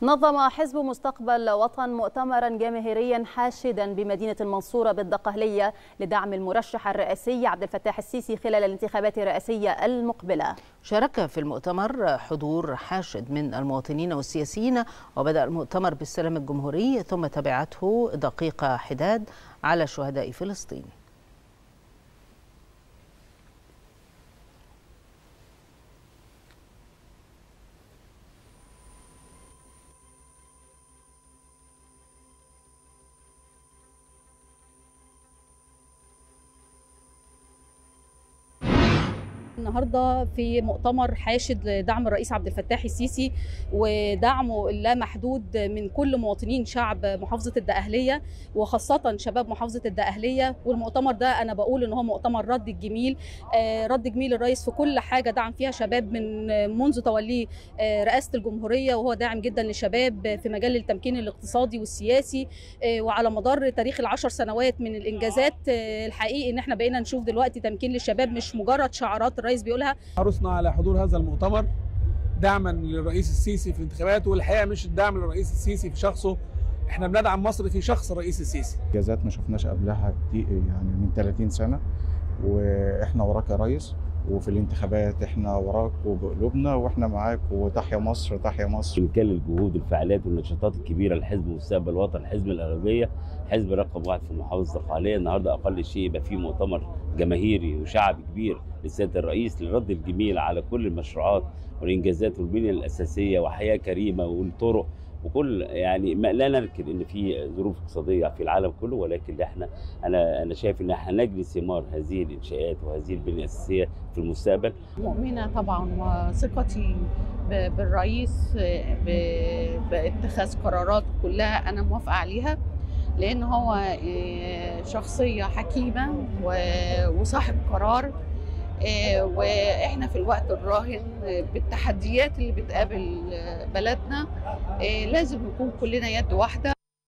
نظم حزب مستقبل وطن مؤتمرا جماهيريا حاشدا بمدينة المنصورة بالدقهلية لدعم المرشح الرئاسي عبد الفتاح السيسي خلال الانتخابات الرئاسية المقبلة شارك في المؤتمر حضور حاشد من المواطنين والسياسيين وبدأ المؤتمر بالسلام الجمهوري ثم تبعته دقيقة حداد على شهداء فلسطين النهارده في مؤتمر حاشد لدعم الرئيس عبد الفتاح السيسي ودعمه اللامحدود من كل مواطنين شعب محافظه الدقهليه وخاصه شباب محافظه الدقهليه والمؤتمر ده انا بقول ان هو مؤتمر رد الجميل رد جميل الرئيس في كل حاجه دعم فيها شباب من منذ توليه رئاسه الجمهوريه وهو داعم جدا للشباب في مجال التمكين الاقتصادي والسياسي وعلى مدار تاريخ العشر سنوات من الانجازات الحقيقي ان احنا بقينا نشوف دلوقتي تمكين للشباب مش مجرد شعارات الرئيس بيقولها حرصنا على حضور هذا المؤتمر دعما للرئيس السيسي في الانتخابات والحقيقه مش الدعم للرئيس السيسي في شخصه احنا بندعم مصر في شخص الرئيس السيسي انجازات ما شفناش قبلها كتير يعني من 30 سنه واحنا وراك يا ريس وفي الانتخابات احنا وراك وبقلوبنا واحنا معاك وتحيا مصر تحيا مصر من كل الجهود الفعاليات والنشاطات الكبيره لحزب مستقبل الوطن حزب الاغلبيه حزب رقم واحد في محافظه الدقهليه النهارده اقل شيء يبقى فيه مؤتمر جماهيري وشعبي كبير للسياده الرئيس للرد الجميل على كل المشروعات والانجازات والبنيه الاساسيه وحياه كريمه والطرق وكل يعني ما لا ننكر ان في ظروف اقتصاديه في العالم كله ولكن احنا انا انا شايف ان احنا نجني ثمار هذه الانشاءات وهذه البنيه الاساسيه في المستقبل مؤمنه طبعا وثقتي بالرئيس باتخاذ قرارات كلها انا موافقه عليها لان هو شخصيه حكيمه وصاحب قرار واحنا في الوقت الراهن بالتحديات اللي بتقابل بلدنا لازم نكون كلنا يد واحده